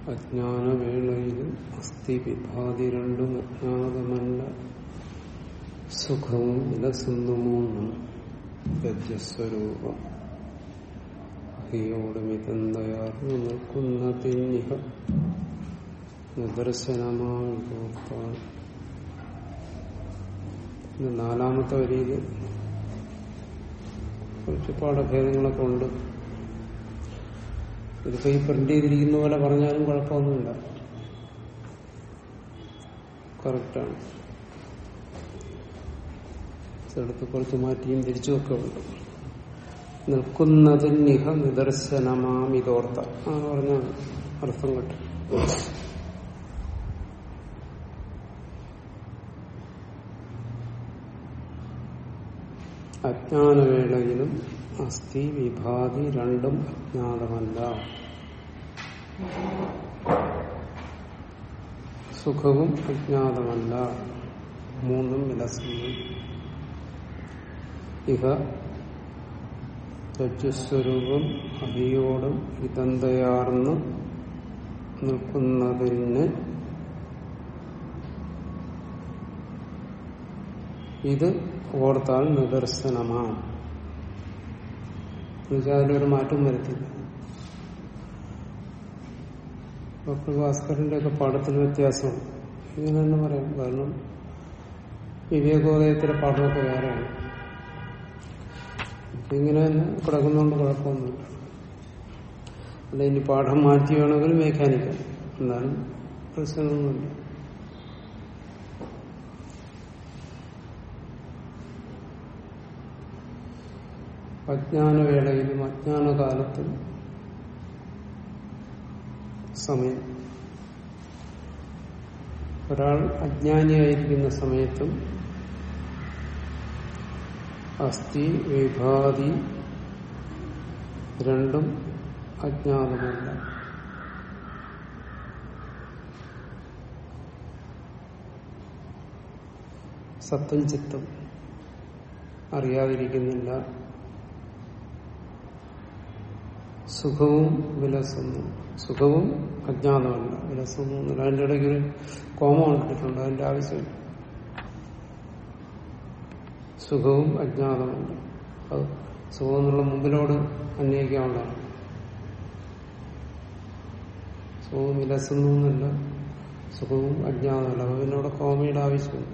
അജ്ഞാനവേളയിലും അസ്ഥി വിഭാതി രണ്ടും അജ്ഞാതമല്ല സുഖവും വിലസുന്നുമൂന്നും ഗജസ്വരൂപം അഹിയോട് മിതന്തയാർന്നു നിൽക്കുന്നതിന്നിഹ നിദർശനമായി തോർത്താൻ ഇത് നാലാമത്തെ വരിയിൽ കുറച്ച് പാഠഭേദങ്ങളൊക്കെ ഉണ്ട് ഇതിപ്പോ ഈ പ്രിന്റ് ചെയ്തിരിക്കുന്ന പോലെ പറഞ്ഞാലും കുഴപ്പമൊന്നുമില്ല കറക്റ്റാണ് ചിലടത്ത് കുറച്ച് മാറ്റിയും തിരിച്ചുമൊക്കെ ഉണ്ട് നിൽക്കുന്നതിനിഹ നിദർശനമാമിതോർത്ത ആണ് പറഞ്ഞ അർത്ഥം കിട്ടും അജ്ഞാനവേളയിലും അസ്ഥി വിഭാതി രണ്ടും അജ്ഞാതമല്ല സുഖവും അജ്ഞാതമല്ല മൂന്നും വിലസുന്നു ഇഹ രജ്ജുസ്വരൂപം അഭിയോടും ഇതന്തയാർന്ന് നിൽക്കുന്നതിന് ഇത് ഓർത്താൽ നിദർശനമാണ് എന്നുവെച്ചാൽ അതിലൊരു മാറ്റം വരുത്തില്ല ഡോക്ടർ ഭാസ്കറിന്റെ ഒക്കെ പാഠത്തിൽ വ്യത്യാസമാണ് ഇങ്ങനെ തന്നെ പറയാം കാരണം വിവേകോദയത്തിലെ പാഠമൊക്കെ വേറെയാണ് ഇങ്ങനെ തന്നെ കിടക്കുന്നതുകൊണ്ട് കുഴപ്പമൊന്നുമില്ല അല്ല ഇനി പാഠം മാറ്റി വേണമെങ്കിൽ മേക്കാനിക്കാം എന്നാലും പ്രശ്നമൊന്നുമില്ല അജ്ഞാനവേളയിലും അജ്ഞാനകാലത്തും സമയം ഒരാൾ അജ്ഞാനിയായിരിക്കുന്ന സമയത്തും അസ്ഥി വിഭാതി രണ്ടും അജ്ഞാതമല്ല സത്യം ചിത്തം അറിയാതിരിക്കുന്നില്ല സുഖവും വിലസുന്നു സുഖവും അജ്ഞാതമല്ല വിലസുന്നു എന്നില്ല അതിൻ്റെ ഇടയ്ക്ക് ഒരു കോമ കണ്ടിട്ടുണ്ട് അതിന്റെ ആവശ്യമില്ല സുഖവും അജ്ഞാതമല്ല അത് സുഖം എന്നുള്ള മുമ്പിലോട് അന്വയിക്കാവുന്നതാണ് സുഖവും വിലസുന്നു എന്നല്ല സുഖവും അജ്ഞാതമല്ല അപ്പൊ പിന്നെ അവിടെ കോമയുടെ ആവശ്യമില്ല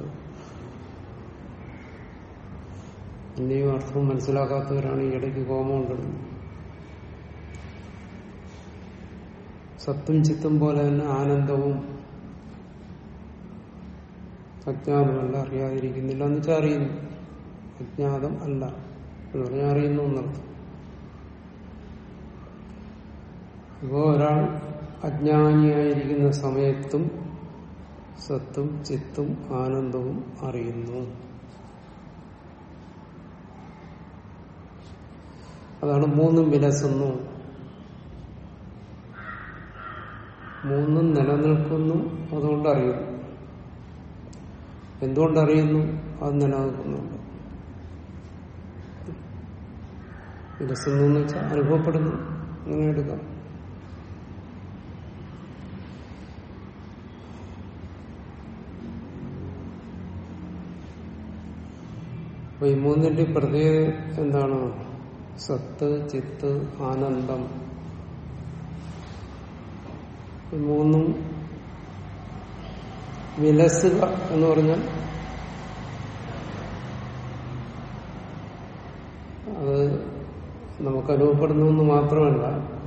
എന്റെയും അർത്ഥം മനസ്സിലാക്കാത്തവരാണ് ഈ ഇടയ്ക്ക് കോമ കൊണ്ടിടുന്നത് സത്തും ചിത്തും പോലെ തന്നെ ആനന്ദവും അജ്ഞാതമല്ല അറിയാതിരിക്കുന്നില്ല എന്ന് വെച്ചാൽ അറിയുന്നു അജ്ഞാതം അല്ല എന്ന് പറഞ്ഞാൽ അറിയുന്നു എന്നർത്ഥം ഇപ്പോ ഒരാൾ അജ്ഞാനിയായിരിക്കുന്ന സമയത്തും സത്തും ചിത്തും ആനന്ദവും അറിയുന്നു അതാണ് മൂന്നും വിലസുന്നു മൂന്നും നിലനിൽക്കുന്നു അതുകൊണ്ട് അറിയുന്നു എന്തുകൊണ്ടറിയുന്നു അത് നിലനിൽക്കുന്നുണ്ട് വിലസുന്നു എന്ന് വെച്ചാൽ അനുഭവപ്പെടുന്നു അങ്ങനെ എടുക്കാം അപ്പൊ ഈ മൂന്നിന്റെ പ്രത്യേകത എന്താണ് സത്ത് ചിത്ത് ആനന്ദം മൂന്നും വിലസുക എന്ന് പറഞ്ഞാൽ അത് നമുക്ക് അനുഭവപ്പെടുന്നു എന്ന് മാത്രമല്ല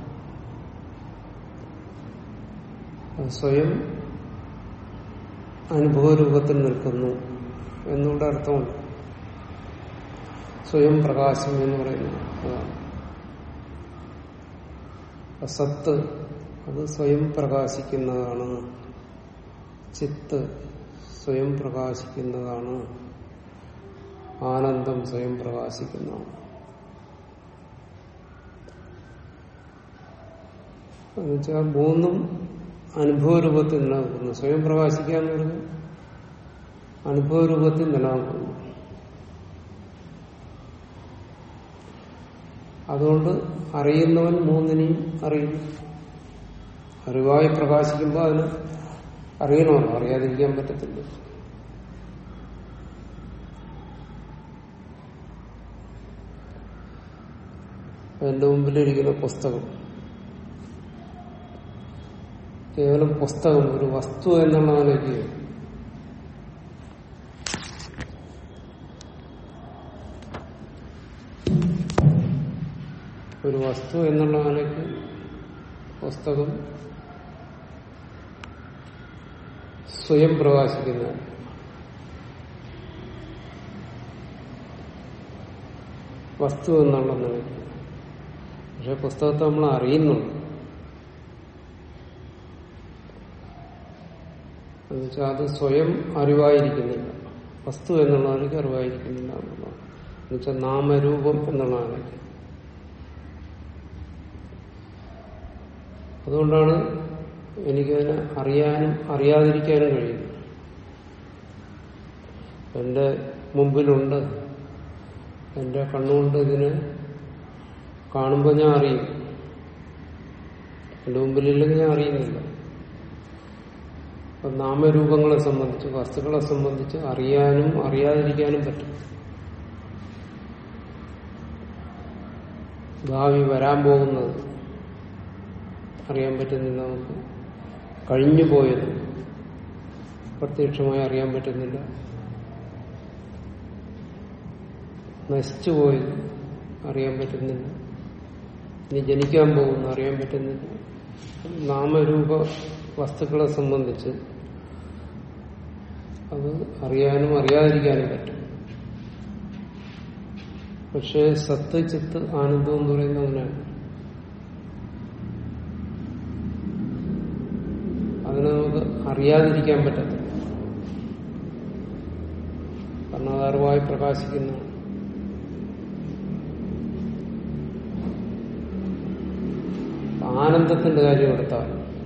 അത് സ്വയം അനുഭവരൂപത്തിൽ നിൽക്കുന്നു എന്നുള്ള അർത്ഥമുണ്ട് സ്വയം പ്രകാശം എന്ന് പറയുന്നത് അതാണ് സത്ത് അത് സ്വയം പ്രകാശിക്കുന്നതാണ് ചിത്ത് സ്വയം പ്രകാശിക്കുന്നതാണ് ആനന്ദം സ്വയം പ്രകാശിക്കുന്നതാണ് എന്നുവെച്ചാൽ മൂന്നും അനുഭവരൂപത്തിൽ നിലനിൽക്കുന്നു സ്വയം പ്രകാശിക്കുക എന്ന് പറഞ്ഞാൽ അനുഭവരൂപത്തിൽ നിലനിൽക്കുന്നു അതുകൊണ്ട് അറിയുന്നവൻ മൂന്നിനെയും അറിയുന്നു അറിവായി പ്രകാശിക്കുമ്പോൾ അതിന് അറിയണമല്ലോ അറിയാതിരിക്കാൻ പറ്റത്തില്ല എന്റെ മുമ്പിലിരിക്കുന്ന പുസ്തകം കേവലം പുസ്തകം ഒരു വസ്തു എന്നുള്ളതിലേക്ക് ഒരു വസ്തു എന്നുള്ള നിലയ്ക്ക് പുസ്തകം സ്വയം പ്രകാശിക്കുന്ന വസ്തു എന്നുള്ള നിലയ്ക്ക് പക്ഷെ പുസ്തകത്തെ നമ്മൾ അറിയുന്നുണ്ട് എന്നുവെച്ചാൽ അത് സ്വയം അറിവായിരിക്കുന്നില്ല വസ്തു എന്നുള്ള നിലയ്ക്ക് അറിവായിരിക്കുന്നില്ല എന്നുള്ളതാണ് എന്നുവെച്ചാൽ നാമരൂപം എന്നുള്ള നിലയ്ക്ക് അതുകൊണ്ടാണ് എനിക്കതിനെ അറിയാനും അറിയാതിരിക്കാനും കഴിയുന്നത് എന്റെ മുമ്പിലുണ്ട് എന്റെ കണ്ണുകൊണ്ട് ഇതിന് കാണുമ്പോൾ ഞാൻ അറിയും എന്റെ മുമ്പിലില്ലെങ്കിൽ ഞാൻ അറിയുന്നില്ല അപ്പൊ നാമരൂപങ്ങളെ സംബന്ധിച്ച് വസ്തുക്കളെ സംബന്ധിച്ച് അറിയാനും അറിയാതിരിക്കാനും പറ്റും ഭാവി വരാൻ പോകുന്നത് അറിയാൻ പറ്റുന്നില്ല നമുക്ക് കഴിഞ്ഞു പോയത് പ്രത്യക്ഷമായി അറിയാൻ പറ്റുന്നില്ല നശിച്ചു പോയത് അറിയാൻ പറ്റുന്നില്ല ഇനി ജനിക്കാൻ പോകുന്നു അറിയാൻ പറ്റുന്നില്ല നാമരൂപ വസ്തുക്കളെ സംബന്ധിച്ച് അത് അറിയാനും അറിയാതിരിക്കാനും പറ്റും പക്ഷേ സത്ത് ചിത്ത് ആനന്ദം എന്ന് പറയുന്നത് അങ്ങനെയാണ് അതിനെ നമുക്ക് അറിയാതിരിക്കാൻ പറ്റത്തില്ല കാരണം അത് അറിവായി പ്രകാശിക്കുന്നതാണ് ആനന്ദത്തിന്റെ കാര്യം എടുത്താൽ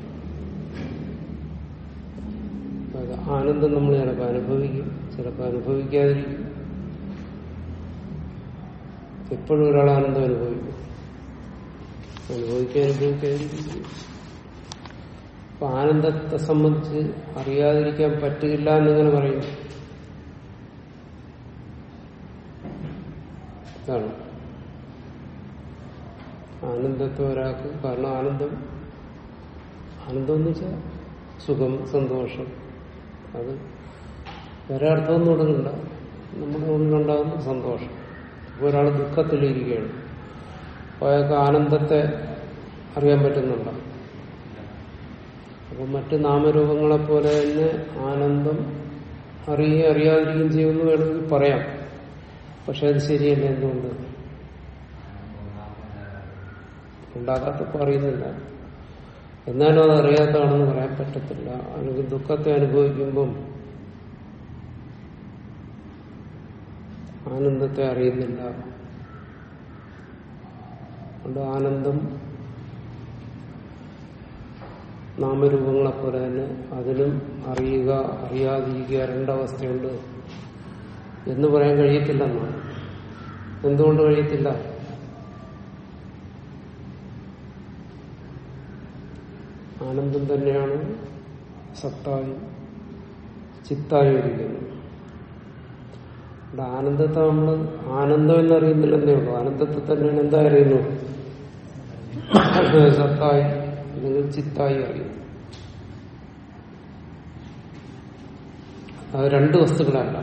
അത് ആനന്ദം നമ്മൾ ചിലപ്പോൾ അനുഭവിക്കും ചിലപ്പോൾ അനുഭവിക്കാതിരിക്കും എപ്പോഴും ഒരാൾ ആനന്ദം അനുഭവിക്കും അനുഭവിക്കാൻ അനുഭവിക്കാതിരിക്കും അപ്പൊ ആനന്ദത്തെ സംബന്ധിച്ച് അറിയാതിരിക്കാൻ പറ്റില്ല എന്നിങ്ങനെ പറയുന്നു ഇതാണ് ആനന്ദത്തെ ഒരാൾക്ക് കാരണം ആനന്ദം ആനന്ദം എന്ന് വെച്ചാൽ സുഖം സന്തോഷം അത് വേറെ അർത്ഥമൊന്നും കൊടുക്കണ്ട നമ്മുടെ ഉള്ളിലുണ്ടാകുന്ന സന്തോഷം ഇപ്പോൾ ഒരാൾ ദുഃഖത്തിലിരിക്കുകയാണ് അപ്പോൾ അയാൾക്ക് ആനന്ദത്തെ അറിയാൻ പറ്റുന്നുണ്ടോ അപ്പം മറ്റ് നാമരൂപങ്ങളെ പോലെ തന്നെ ആനന്ദം അറിയുകയും അറിയാതിരിക്കുകയും ചെയ്യുമെന്ന് വേണമെങ്കിൽ പറയാം പക്ഷെ അത് ശരിയല്ല എന്തുകൊണ്ട് ഉണ്ടാകാത്തപ്പോൾ അറിയുന്നില്ല എന്നാലും അത് അറിയാത്തതാണെന്ന് പറയാൻ പറ്റത്തില്ല അല്ലെങ്കിൽ ദുഃഖത്തെ അനുഭവിക്കുമ്പം ആനന്ദത്തെ അറിയുന്നില്ല അതുകൊണ്ട് ആനന്ദം നാമരൂപങ്ങളെ പോലെ തന്നെ അതിനും അറിയുക അറിയാതിരിക്കുക രണ്ടവസ്ഥയുണ്ട് എന്ന് പറയാൻ കഴിയത്തില്ലെന്നാണ് എന്തുകൊണ്ട് കഴിയത്തില്ല ആനന്ദം തന്നെയാണ് സത്തായി ചിത്തായി ഇരിക്കുന്നത് ഇവിടെ ആനന്ദത്തെ നമ്മൾ ആനന്ദം എന്നറിയുന്നില്ലെന്നേ ഉള്ളൂ ആനന്ദത്തെ തന്നെയാണ് എന്താ അറിയുന്നു സത്തായി അല്ലെങ്കിൽ ചിത്തായി അറിയുന്നു അത് രണ്ട് വസ്തുക്കളല്ല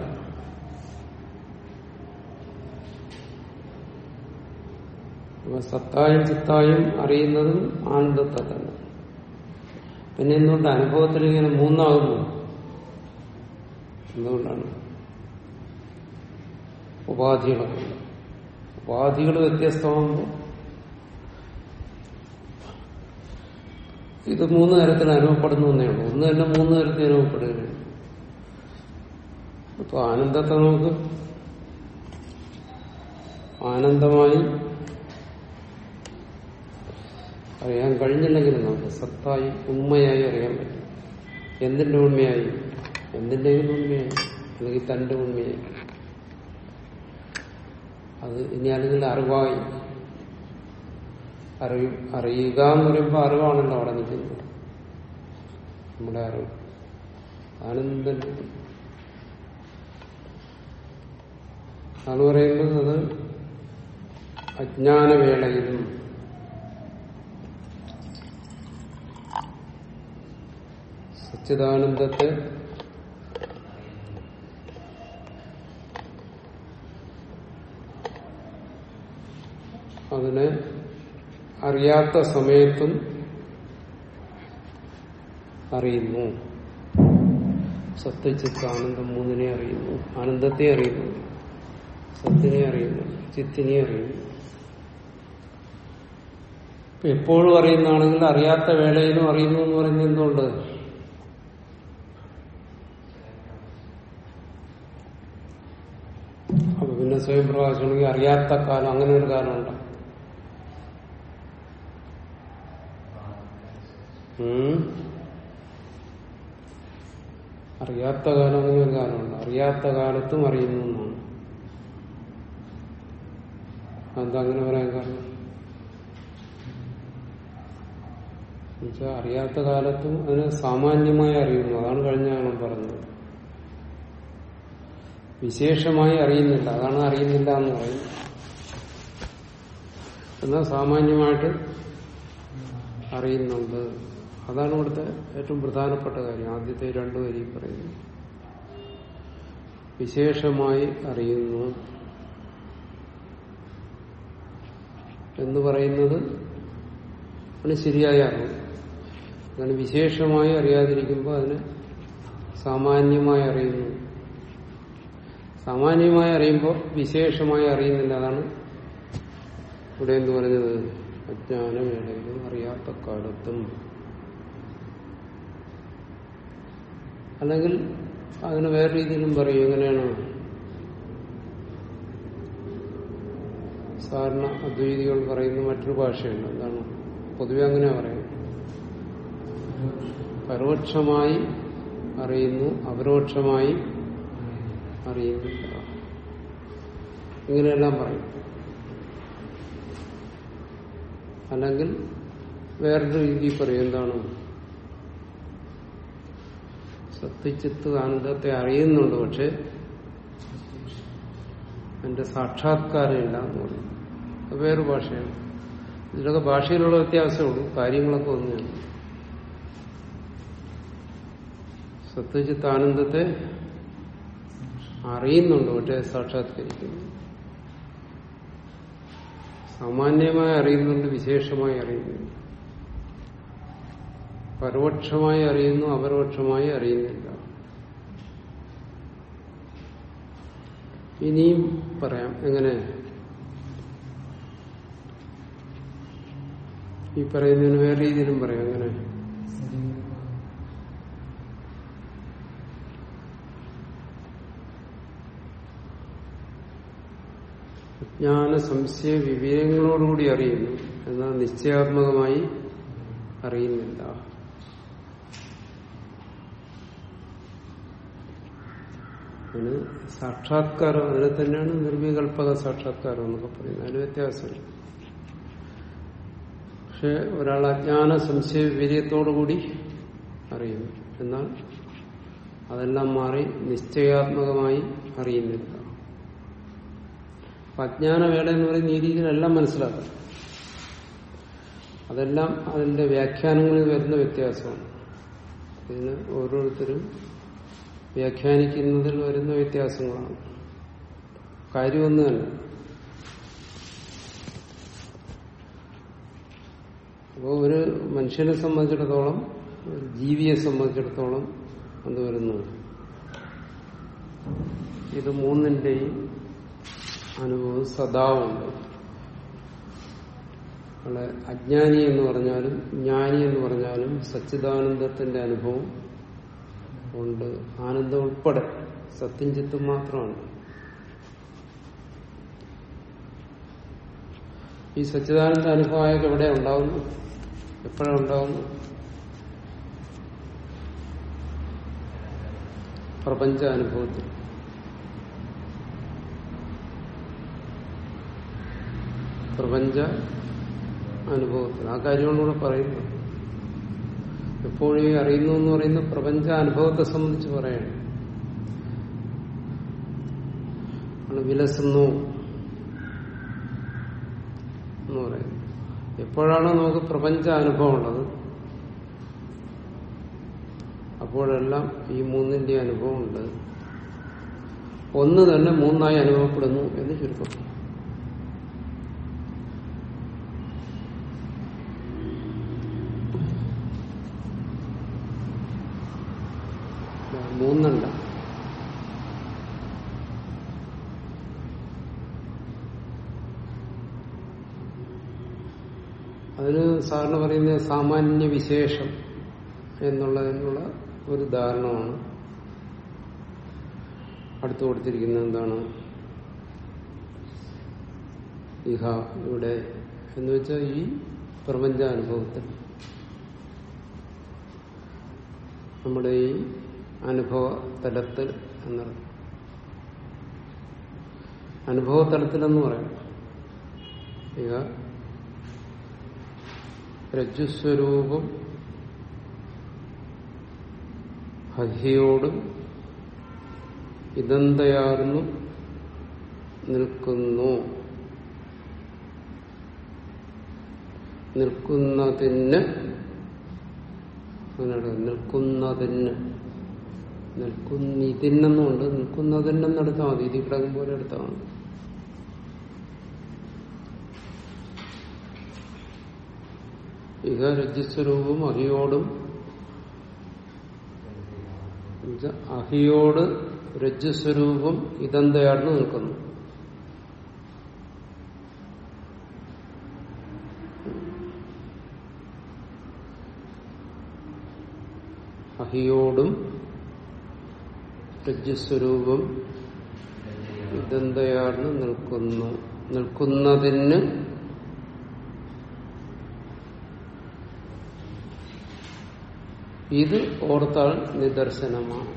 അപ്പൊ സത്തായും ചിത്തായും അറിയുന്നതും ആനന്ദത്തെ തന്നെ പിന്നെ എന്തുകൊണ്ട് അനുഭവത്തിൽ ഇങ്ങനെ മൂന്നാകുന്നു എന്തുകൊണ്ടാണ് ഉപാധികളൊക്കെ ഉപാധികൾ വ്യത്യസ്തമാകുമ്പോൾ ഇത് മൂന്ന് തരത്തിൽ അനുഭവപ്പെടുന്നു എന്നേ ഉള്ളൂ ഒന്ന് തന്നെ മൂന്ന് തരത്തിൽ അനുഭവപ്പെടുകയാണ് അപ്പൊ ആനന്ദത്തെ നമുക്ക് ആനന്ദമായി അറിയാൻ കഴിഞ്ഞില്ലെങ്കിലും നമുക്ക് സത്തായി ഉണ്മയായി അറിയാൻ പറ്റും എന്തിന്റെ ഉണ്മയായി എന്തിന്റെയും ഉണ്മയായി അല്ലെങ്കിൽ തന്റെ ഉണ്മയായി അത് ഇനി അല്ലെങ്കിൽ അറിവായി അറിയ അറിയുക എന്ന് പറയുമ്പോൾ അറിവാണല്ലോ അവിടെ നിൽക്കുന്നത് നമ്മുടെ അറിവ് ആനന്ദൻ അതാണ് പറയുന്നത് അത് അജ്ഞാനവേളയിലും സച്ചിദാനന്ദത്തെ അതിനെ അറിയാത്ത സമയത്തും അറിയുന്നു സത്യചിത്ത് ആനന്ദം മൂന്നിനെ അറിയുന്നു ആനന്ദത്തെ അറിയുന്നു സത്തിനെ അറിയുന്നു ചിത്തിനെ അറിയുന്നു ഇപ്പൊ എപ്പോഴും അറിയുന്നതാണെങ്കിൽ അറിയാത്ത വേളയിലും അറിയുന്നു എന്ന് പറയുന്നത് എന്തുകൊണ്ട് അപ്പൊ പിന്നെ സ്വയം പ്രകാശമാണെങ്കിൽ അറിയാത്ത കാലം അങ്ങനെ ഒരു കാലമുണ്ട് ഉം. അറിയാത്ത കാലം അങ്ങനെ ഒരു കാലമുണ്ട് അറിയാത്ത കാലത്തും അറിയുന്നു എന്നാണ് എന്താ അങ്ങനെ പറയാൻ കാരണം എന്നുവെച്ചാൽ അറിയാത്ത കാലത്തും അതിനെ സാമാന്യമായി അറിയുന്നു അതാണ് കഴിഞ്ഞ കാലം പറഞ്ഞത് വിശേഷമായി അറിയുന്നില്ല അതാണ് അറിയുന്നില്ല എന്ന് പറയുന്നത് എന്നാൽ സാമാന്യമായിട്ട് അറിയുന്നുണ്ട് അതാണ് ഇവിടുത്തെ ഏറ്റവും പ്രധാനപ്പെട്ട കാര്യം ആദ്യത്തെ രണ്ടു വരി പറയുന്നു വിശേഷമായി അറിയുന്നു എന്ന് പറയുന്നത് ആണ് ശരിയായ അറിവ് അങ്ങനെ വിശേഷമായി അറിയാതിരിക്കുമ്പോൾ അതിന് സാമാന്യമായി അറിയുന്നു സാമാന്യമായി അറിയുമ്പോൾ വിശേഷമായി അറിയുന്നില്ല അതാണ് ഇവിടെ എന്ത് പറഞ്ഞത് അജ്ഞാനവേളയിലും അറിയാത്ത കാലത്തും അല്ലെങ്കിൽ അതിന് വേറെ രീതിയിലും പറയും എങ്ങനെയാണ് സാധാരണ അദ്വൈതികൾ പറയുന്ന മറ്റൊരു ഭാഷയുണ്ട് എന്താണ് പൊതുവെ അങ്ങനെ പറയും പരോക്ഷമായി അറിയുന്നു അപരോക്ഷമായി അറിയുന്നില്ല ഇങ്ങനെയെല്ലാം പറയും അല്ലെങ്കിൽ വേറൊരു രീതി പറയും എന്താണ് സത്യച്ചിത്ത് ആനന്ദത്തെ അറിയുന്നുണ്ട് പക്ഷെ എന്റെ സാക്ഷാത്കാരമില്ല എന്ന് പറയും അത് വേറെ ഭാഷയാണ് ഇതിലൊക്കെ ഭാഷയിലുള്ള വ്യത്യാസമേ ഉള്ളൂ കാര്യങ്ങളൊക്കെ ഒന്നുമാണ് സത്യജിത്ത് ആനന്ദത്തെ അറിയുന്നുണ്ട് പക്ഷെ സാക്ഷാത്കരിക്കുന്നു സാമാന്യമായി അറിയുന്നുണ്ട് വിശേഷമായി അറിയുന്നു പരോക്ഷമായി അറിയുന്നു അപരോക്ഷമായി അറിയുന്നില്ല ഇനിയും പറയാം എങ്ങനെ ഈ പറയുന്നതിന് വേറെ രീതിയിലും പറയാം എങ്ങനെ ജ്ഞാന സംശയ വിവേകങ്ങളോടുകൂടി അറിയുന്നു എന്നാൽ നിശ്ചയാത്മകമായി അറിയുന്നില്ല അതിന് സാക്ഷാത്കാരം അതിനെ തന്നെയാണ് നിർവികൽപക സാക്ഷാത്കാരം എന്നൊക്കെ പറയുന്നത് അതിന് വ്യത്യാസമില്ല പക്ഷെ ഒരാൾ അജ്ഞാന സംശയ വിവേകത്തോടുകൂടി അറിയുന്നു എന്നാൽ അതെല്ലാം മാറി നിശ്ചയാത്മകമായി അറിയുന്നില്ല അപ്പൊ അജ്ഞാന വേള എന്ന് പറയുന്ന ഈ രീതിയിലെല്ലാം മനസ്സിലാക്കാം അതെല്ലാം അതിന്റെ വ്യാഖ്യാനങ്ങളിൽ വരുന്ന വ്യത്യാസമാണ് ഇതിന് ഓരോരുത്തരും വ്യാഖ്യാനിക്കുന്നതിൽ വരുന്ന വ്യത്യാസങ്ങളാണ് കാര്യമൊന്നു തന്നെ അപ്പോൾ ഒരു മനുഷ്യനെ സംബന്ധിച്ചിടത്തോളം ഒരു ജീവിയെ സംബന്ധിച്ചിടത്തോളം എന്ത് വരുന്നു ഇത് മൂന്നിന്റെയും അനുഭവം സദാവുണ്ട് അവിടെ അജ്ഞാനി എന്ന് പറഞ്ഞാലും ജ്ഞാനി എന്ന് പറഞ്ഞാലും സച്ചിദാനന്ദത്തിന്റെ അനുഭവം ഉണ്ട് ആനന്ദം ഉൾപ്പെടെ സത്യം ചിത്തും മാത്രമാണ് ഈ സച്ചിദാനന്ദ അനുഭവമായൊക്കെ എവിടെ ഉണ്ടാവുന്നു എപ്പോഴാണ് ഉണ്ടാവുന്നു പ്രപഞ്ച അനുഭവത്തിൽ പ്രപഞ്ച അനുഭവത്തിൽ ആ കാര്യമാണ് ഇവിടെ പറയുന്നത് എപ്പോഴും ഈ അറിയുന്നു എന്ന് പറയുന്ന പ്രപഞ്ച അനുഭവത്തെ സംബന്ധിച്ച് പറയാണ് ആണ് വിലസുന്നു എന്ന് പറയുന്നത് എപ്പോഴാണോ നമുക്ക് പ്രപഞ്ച അനുഭവം ഉള്ളത് അപ്പോഴെല്ലാം ഈ മൂന്നിന്റെ അനുഭവം ഉണ്ട് ഒന്ന് തന്നെ മൂന്നായി അനുഭവപ്പെടുന്നു എന്ന് ചുരുക്കം മൂന്നല്ല അതിന് സാറിന് പറയുന്ന സാമാന്യ വിശേഷം എന്നുള്ളതിനുള്ള ഒരു ധാരണമാണ് അടുത്തു കൊടുത്തിരിക്കുന്നത് എന്താണ് ഇഹ ഇവിടെ എന്ന് വെച്ചാൽ ഈ പ്രപഞ്ചാനുഭവത്തിൽ നമ്മുടെ ഈ അനുഭവ തലത്തിൽ എന്നർത്ഥം അനുഭവ തലത്തിലെന്ന് പറയാം ഇക രജ്ജുസ്വരൂപം ഹഹിയോടും ഇതന്തയാർന്നു നിൽക്കുന്നു നിൽക്കുന്നതിന് അങ്ങനെയാണ് നിൽക്കുന്നതിന് നിൽക്കുന്നിതിനെന്നുണ്ട് നിൽക്കുന്നതിനെന്ന് എടുത്താൽ മതി ഇതിൽ കിടക്കും പോലെ എടുത്താൽ മതി ഇഹ രജ്ജുസ്വരൂപം അഹിയോടും അഹിയോട് രജ്ജുസ്വരൂപം ഇതെന്തയാർന്ന് നിൽക്കുന്നു അഹിയോടും രജ്ജുസ്വരൂപം ഇതെന്തയാർന്ന് നിൽക്കുന്നു നിൽക്കുന്നതിന് ഇത് ഓർത്താൽ നിദർശനമാണ്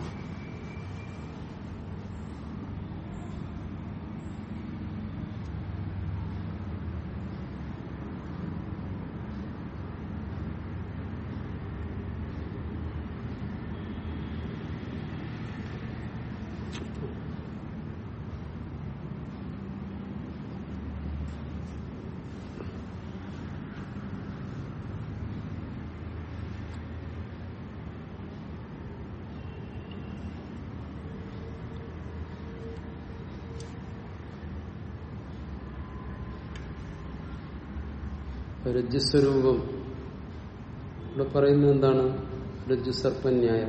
രജ്ജുസ്വരൂപം ഇവിടെ പറയുന്നത് എന്താണ് രജ്ജുസർപ്പന്യായം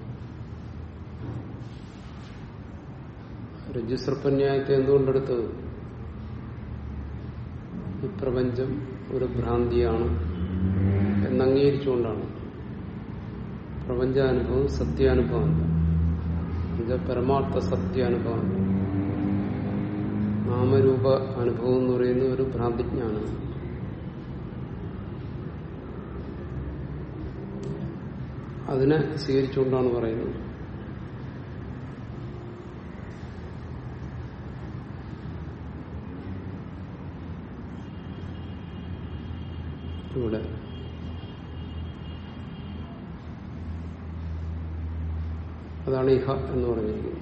രജ്ജുസർപ്പന്യായത്തെ എന്തുകൊണ്ടെടുത്തത് ഈ പ്രപഞ്ചം ഒരു ഭ്രാന്തിയാണ് എന്നംഗീകരിച്ചുകൊണ്ടാണ് പ്രപഞ്ചാനുഭവം സത്യാനുഭവമല്ല എന്നുവെച്ചാൽ പരമാർത്ഥ സത്യാനുഭവം നാമരൂപ അനുഭവം എന്ന് പറയുന്ന ഒരു ഭ്രാന്തിജ്ഞാനം അതിനെ സ്വീകരിച്ചുകൊണ്ടാണ് പറയുന്നത് ഇവിടെ അതാണ് ഇഹ എന്ന് പറഞ്ഞിരിക്കുന്നത്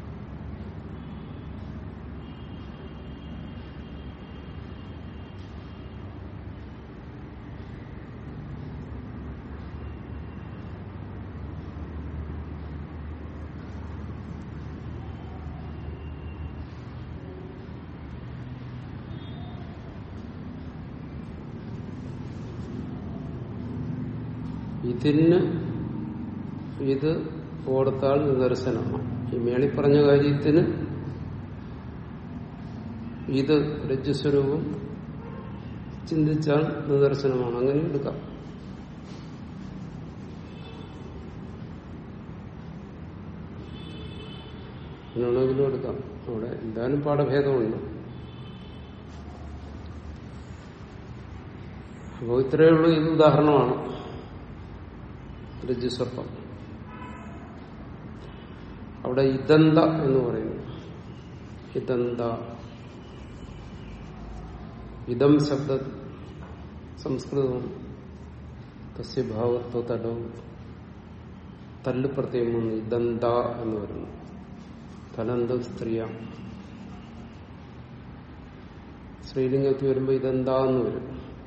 ഇതിന് ഇത് ഓർത്താൽ നിദർശനമാണ് ഈ മേളി പറഞ്ഞ കാര്യത്തിന് ഇത് രജ്ജുസ്വരൂപം ചിന്തിച്ചാൽ നിദർശനമാണ് അങ്ങനെ എടുക്കാം അങ്ങനെയാണെങ്കിലും എടുക്കാം അവിടെ എന്തായാലും പാഠഭേദമുണ്ട് അപ്പോൾ ഇത്രയേ ഉള്ളൂ ഇത് ഉദാഹരണമാണ് രജ്ജുസർപ്പം അവിടെ ഇതന്ത എന്ന് പറയുന്നു ഇതന്ത ഇതം ശബ്ദ സംസ്കൃതമാണ് തസ്യഭാവത്വ തലവും തല്ല് പ്രത്യേകം വന്നു ഇതന്ത എന്ന് വരുന്നു തലന്ത സ്ത്രീയ സ്ത്രീലിംഗത്തിൽ വരുമ്പോ ഇതെന്താ എന്ന് വരും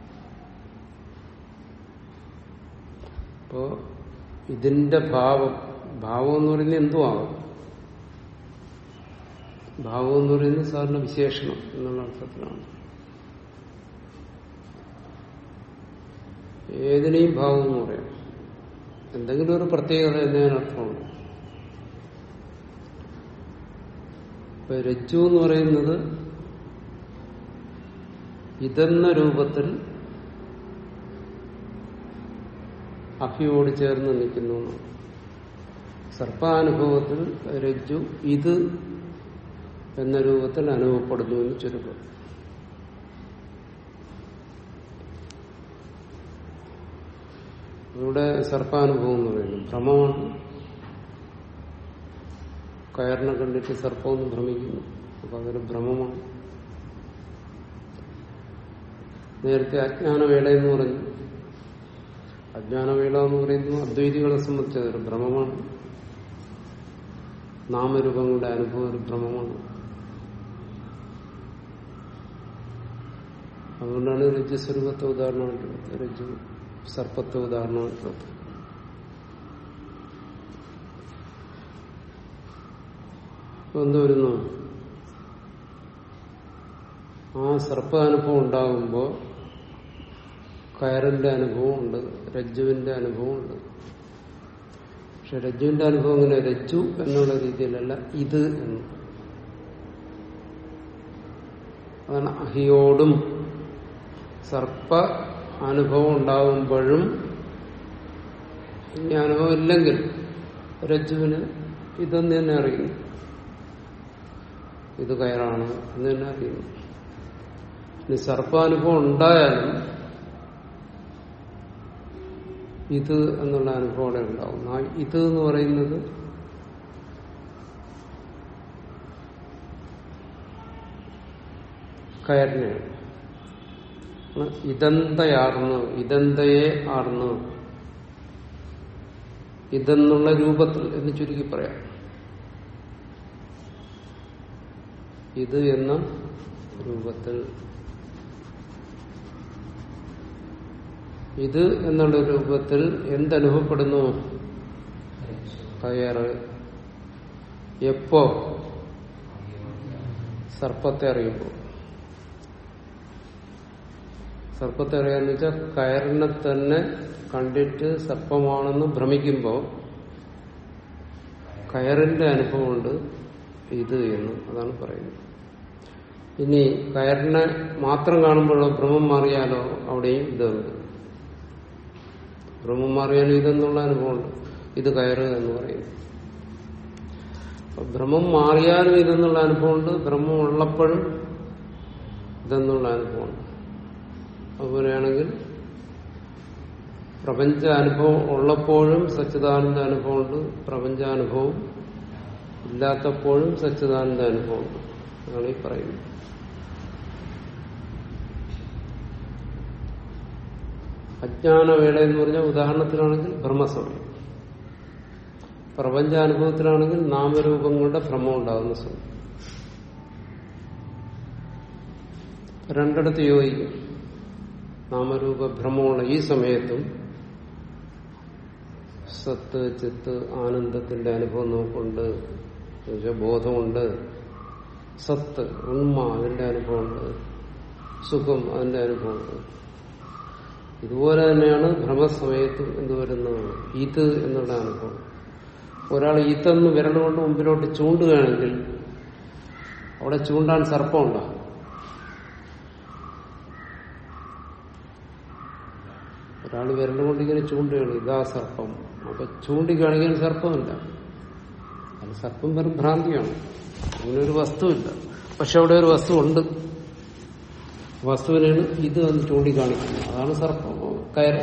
അപ്പോ ഇതിന്റെ ഭാവം ഭാവം എന്ന് പറയുന്നത് എന്തും ആവാം ഭാവം എന്ന് പറയുന്നത് സാറിന് വിശേഷണം എന്നുള്ള അർത്ഥത്തിലാണ് ഏതിനെയും ഭാവം എന്ന് പറയാം എന്തെങ്കിലും ഒരു പ്രത്യേകത എന്നതിനർത്ഥമുണ്ട് ഇപ്പൊ രജ്ജു എന്ന് പറയുന്നത് ഇതെന്ന രൂപത്തിൽ അഹിയോട് ചേർന്ന് നിൽക്കുന്നു സർപ്പാനുഭവത്തിൽ രജ്ജു ഇത് എന്ന രൂപത്തിൽ അനുഭവപ്പെടുന്നു എന്ന് ചുരുക്കം ഇവിടെ സർപ്പാനുഭവം എന്ന് പറയുന്നു ഭ്രമമാണ് കയറിനെ കണ്ടിട്ട് സർപ്പമൊന്നും ഭ്രമിക്കുന്നു അപ്പൊ അതൊരു ഭ്രമമാണ് നേരത്തെ അജ്ഞാനവേള എന്ന് പറഞ്ഞു അജ്ഞാനവേള എന്ന് പറയുന്നത് അദ്വൈതികളെ സംബന്ധിച്ച് അതൊരു ഭ്രമമാണ് നാമരൂപങ്ങളുടെ അനുഭവം ഒരു ഭ്രമമാണ് അതുകൊണ്ടാണ് രജ്ജസ്വരൂപത്തെ ഉദാഹരണമായിട്ടുള്ളത് രജ്ജു സർപ്പത്തെ ഉദാഹരണമായിട്ടുള്ളത് എന്ത് വരുന്നു ആ സർപ്പാനുഭവം ഉണ്ടാകുമ്പോൾ കയറിന്റെ അനുഭവം ഉണ്ട് രജ്ജുവിന്റെ അനുഭവം ഉണ്ട് പക്ഷെ രജ്ജുവിന്റെ അനുഭവം ഇങ്ങനെ രജ്ജു എന്നുള്ള രീതിയിലല്ല ഇത് എന്ന് അതാണ് അഹിയോടും സർപ്പ അനുഭവം ഉണ്ടാകുമ്പോഴും ഇനി അനുഭവം ഇല്ലെങ്കിൽ രജ്ജുവിന് ഇതെന്ന് തന്നെ അറിയുന്നു ഇത് കയറാണ് എന്ന് തന്നെ അറിയുന്നു ഇനി സർപ്പാനുഭവം ഉണ്ടായാലും ഇത് എന്നുള്ള അനുഭവം അവിടെ ഉണ്ടാവും ആ ഇത് എന്ന് പറയുന്നത് കയറിനെയാണ് ഇതന്തയാർന്നു ഇതന്തയെ ആർന്നു ഇതെന്നുള്ള രൂപത്തിൽ എന്ന് ചുരുക്കി പറയാം ഇത് എന്ന രൂപത്തിൽ ഇത് എന്നുള്ള രൂപത്തിൽ എന്തനുഭവപ്പെടുന്നു കയറ് എപ്പോ സർപ്പത്തെ അറിയുമ്പോൾ സർപ്പത്തെ അറിയാന്ന് വെച്ചാൽ കയറിനെ തന്നെ കണ്ടിട്ട് സർപ്പമാണെന്ന് ഭ്രമിക്കുമ്പോൾ കയറിന്റെ അനുഭവമുണ്ട് ഇത് എന്ന് അതാണ് പറയുന്നത് ഇനി കയറിനെ മാത്രം കാണുമ്പോഴോ ഭ്രമം മാറിയാലോ അവിടെയും ഇതുണ്ട് ഭ്രമം മാറിയാലും ഇതെന്നുള്ള അനുഭവമുണ്ട് ഇത് കയറ് എന്ന് പറയുന്നു ഭ്രമം മാറിയാലും ഇതെന്നുള്ള അനുഭവമുണ്ട് ഭ്രമം ഉള്ളപ്പോഴും ഇതെന്നുള്ള അനുഭവമുണ്ട് അതുപോലെയാണെങ്കിൽ പ്രപഞ്ച അനുഭവം ഉള്ളപ്പോഴും സച്ചിദാനന്ദ അനുഭവമുണ്ട് പ്രപഞ്ചാനുഭവം ഇല്ലാത്തപ്പോഴും സച്ചിദാനന്ദ അനുഭവമുണ്ട് അതാണ് ഈ പറയുന്നത് അജ്ഞാനവേള എന്ന് പറഞ്ഞാൽ ഉദാഹരണത്തിലാണെങ്കിൽ ഭ്രമസമയം പ്രപഞ്ചാനുഭവത്തിലാണെങ്കിൽ നാമരൂപങ്ങളുടെ ഭ്രമം ഉണ്ടാകുന്ന സമയം രണ്ടിടത്ത് യോജിക്കും നാമരൂപ ഭ്രമമുള്ള ഈ സമയത്തും സത്ത് ചിത്ത് ആനന്ദത്തിന്റെ അനുഭവം നമുക്കുണ്ട് ബോധമുണ്ട് സത്ത് ഉണ്മ അതിന്റെ അനുഭവമുണ്ട് സുഖം അതിന്റെ അനുഭവമുണ്ട് ഇതുപോലെ തന്നെയാണ് ഭ്രമസമയത്തും എന്ത് വരുന്നത് ഇത് എന്നുള്ള അനുഭവം ഒരാൾ ഈത്തെന്ന് വിരലുകൊണ്ട് മുമ്പിലോട്ട് ചൂണ്ടുകയാണെങ്കിൽ അവിടെ ചൂണ്ടാൻ സർപ്പം ഉണ്ടാകും ഒരാൾ വിരലുകൊണ്ട് ഇങ്ങനെ ചൂണ്ടുകയാണ് ഇതാ സർപ്പം അപ്പൊ ചൂണ്ടിക്കാണെങ്കിൽ സർപ്പമില്ല അത് സർപ്പം വെറും ഭ്രാന്തിയാണ് അങ്ങനെ ഒരു വസ്തുവില്ല പക്ഷെ അവിടെ ഒരു വസ്തു ഉണ്ട് വസ്തുവിനാണ് ഇത് എന്ന് ചൂണ്ടിക്കാണിക്കുന്നത് അതാണ് സർപ്പം കയറ്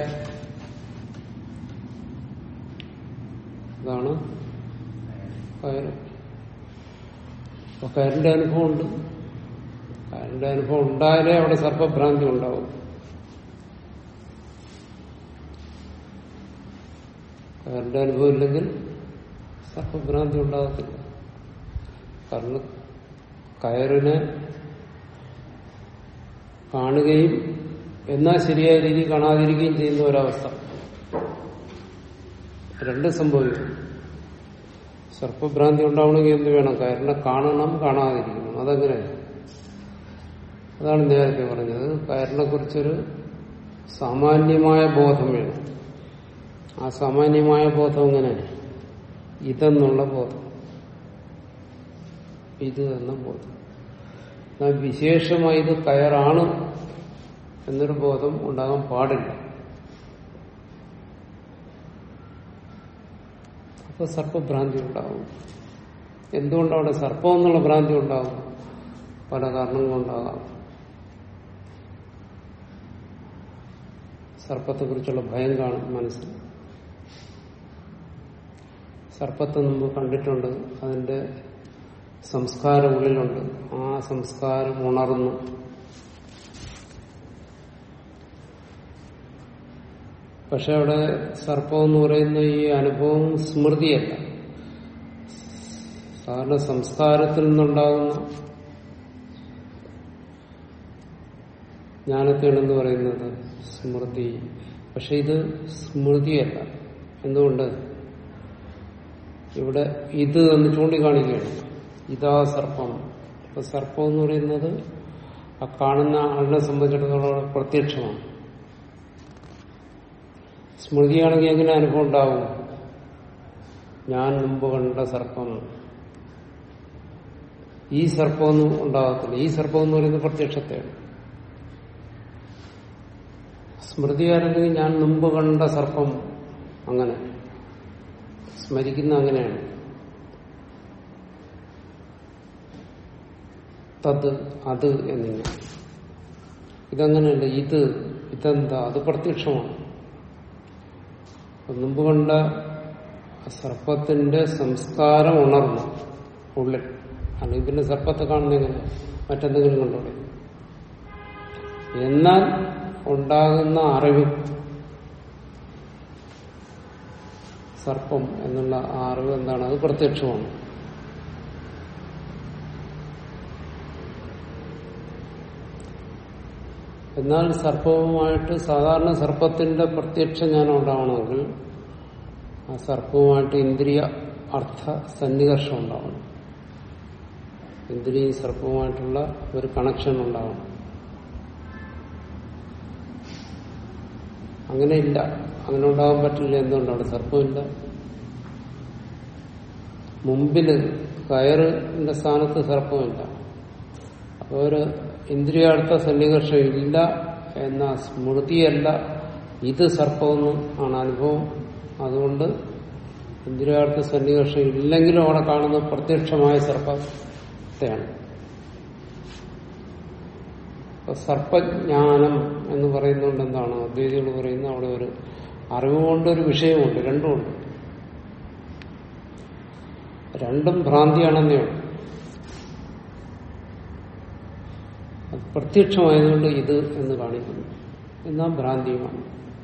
അതാണ് കയറ് അപ്പൊ കയറിന്റെ അനുഭവം ഉണ്ട് കയറിന്റെ അനുഭവം ഉണ്ടായാലേ അവിടെ സർപ്പഭ്രാന്തി ഉണ്ടാവും കയറിന്റെ അനുഭവം ഇല്ലെങ്കിൽ സർപ്പഭ്രാന്തി ഉണ്ടാകത്തില്ല കാരണം കയറിനെ കാണുകയും എന്നാൽ ശരിയായ രീതിയിൽ കാണാതിരിക്കുകയും ചെയ്യുന്ന ഒരവസ്ഥ രണ്ട് സംഭവിക്കും സർപ്പഭ്രാന്തി ഉണ്ടാവണമെങ്കിൽ എന്ത് വേണം കയറിനെ കാണണം കാണാതിരിക്കണം അതെങ്ങനെ അതാണ് നേരത്തെ പറഞ്ഞത് കയറിനെ കുറിച്ചൊരു സാമാന്യമായ ബോധം വേണം ആ സാമാന്യമായ ബോധം എങ്ങനെ ഇതെന്നുള്ള ബോധം ഇത് എന്ന ബോധം എന്നാൽ വിശേഷമായി ഇത് കയറാണ് എന്നൊരു ബോധം ഉണ്ടാകാൻ പാടില്ല അപ്പൊ സർപ്പഭ്രാന്തി ഉണ്ടാവും എന്തുകൊണ്ടവിടെ സർപ്പം എന്നുള്ള ഭ്രാന്തി ഉണ്ടാകും പല കാരണങ്ങളുണ്ടാകാം സർപ്പത്തെക്കുറിച്ചുള്ള ഭയം കാണും മനസ്സിൽ സർപ്പത്തെ മുമ്പ് കണ്ടിട്ടുണ്ട് അതിന്റെ സംസ്കാരം ഉള്ളിലുണ്ട് ആ സംസ്കാരം ഉണർന്നു പക്ഷെ അവിടെ സർപ്പം എന്ന് പറയുന്ന ഈ അനുഭവം സ്മൃതിയല്ല സാധാരണ സംസ്കാരത്തിൽ നിന്നുണ്ടാകുന്ന ജ്ഞാനത്തെയാണെന്ന് പറയുന്നത് സ്മൃതി പക്ഷെ ഇത് സ്മൃതിയല്ല എന്തുകൊണ്ട് ഇവിടെ ഇത് എന്ന് ചൂണ്ടിക്കാണിക്കുകയാണ് ഇതാ സർപ്പം അപ്പൊ സർപ്പം എന്ന് പറയുന്നത് ആ കാണുന്ന ആളിനെ സംബന്ധിച്ചിടത്തോളം പ്രത്യക്ഷമാണ് സ്മൃതിയാണെങ്കിൽ എങ്ങനെ അനുഭവം ഉണ്ടാവും ഞാൻ മുമ്പ് കണ്ട സർപ്പം ഈ സർപ്പമൊന്നും ഉണ്ടാകത്തില്ല ഈ സർപ്പം എന്ന് പറയുന്നത് പ്രത്യക്ഷത്തെയാണ് സ്മൃതിയാണെങ്കിൽ ഞാൻ മുമ്പ് കണ്ട സർപ്പം അങ്ങനെ സ്മരിക്കുന്ന അങ്ങനെയാണ് തത് അത് എന്നിങ്ങനെ ഇതങ്ങനെയല്ല ഇത് ഇതെന്താ അത് പ്രത്യക്ഷമാണ് മുമ്പ് കണ്ട സർപ്പത്തിന്റെ സംസ്കാരം ഉണർന്നു ഉള്ളിൽ അല്ലെങ്കിൽ പിന്നെ സർപ്പത്തെ കാണുന്നെങ്കിൽ മറ്റെന്തെങ്കിലും കണ്ടോടെ എന്നാൽ ഉണ്ടാകുന്ന അറിവ് സർപ്പം എന്നുള്ള ആ അറിവ് എന്താണ് അത് പ്രത്യക്ഷമാണ് എന്നാൽ സർപ്പവുമായിട്ട് സാധാരണ സർപ്പത്തിന്റെ പ്രത്യക്ഷ ജ്ഞാനം ഉണ്ടാവണമെങ്കിൽ ആ സർപ്പവുമായിട്ട് ഇന്ദ്രിയ അർത്ഥ സന്നികർഷം ഉണ്ടാവണം ഇന്ദ്രിയ സർപ്പവുമായിട്ടുള്ള ഒരു കണക്ഷൻ ഉണ്ടാവണം അങ്ങനെ ഇല്ല അങ്ങനെ ഉണ്ടാകാൻ പറ്റില്ല എന്തുകൊണ്ടാണ് സർപ്പമില്ല മുമ്പില് കയറിന്റെ സ്ഥാനത്ത് സർപ്പമില്ല അപ്പൊ ഒരു ഇന്ദ്രിയാർത്ഥ സന്നികർഷം ഇല്ല എന്ന സ്മൃതിയല്ല ഇത് സർപ്പമെന്ന് ആണ് അനുഭവം അതുകൊണ്ട് ഇന്ദ്രിയാർത്ഥ സന്നികർഷം ഇല്ലെങ്കിലും അവിടെ കാണുന്ന പ്രത്യക്ഷമായ സർപ്പത്തെയാണ് അപ്പൊ സർപ്പജ്ഞാനം എന്ന് പറയുന്നതുകൊണ്ട് എന്താണ് അദ്വൈതികൾ പറയുന്നത് അവിടെ ഒരു അറിവുകൊണ്ടൊരു വിഷയമുണ്ട് രണ്ടുമുണ്ട് രണ്ടും ഭ്രാന്തിയാണെന്നേ ഉള്ളൂ അത് പ്രത്യക്ഷമായതുകൊണ്ട് ഇത് എന്ന് കാണിക്കുന്നു എന്നാൽ ഭ്രാന്തിയുമാണ്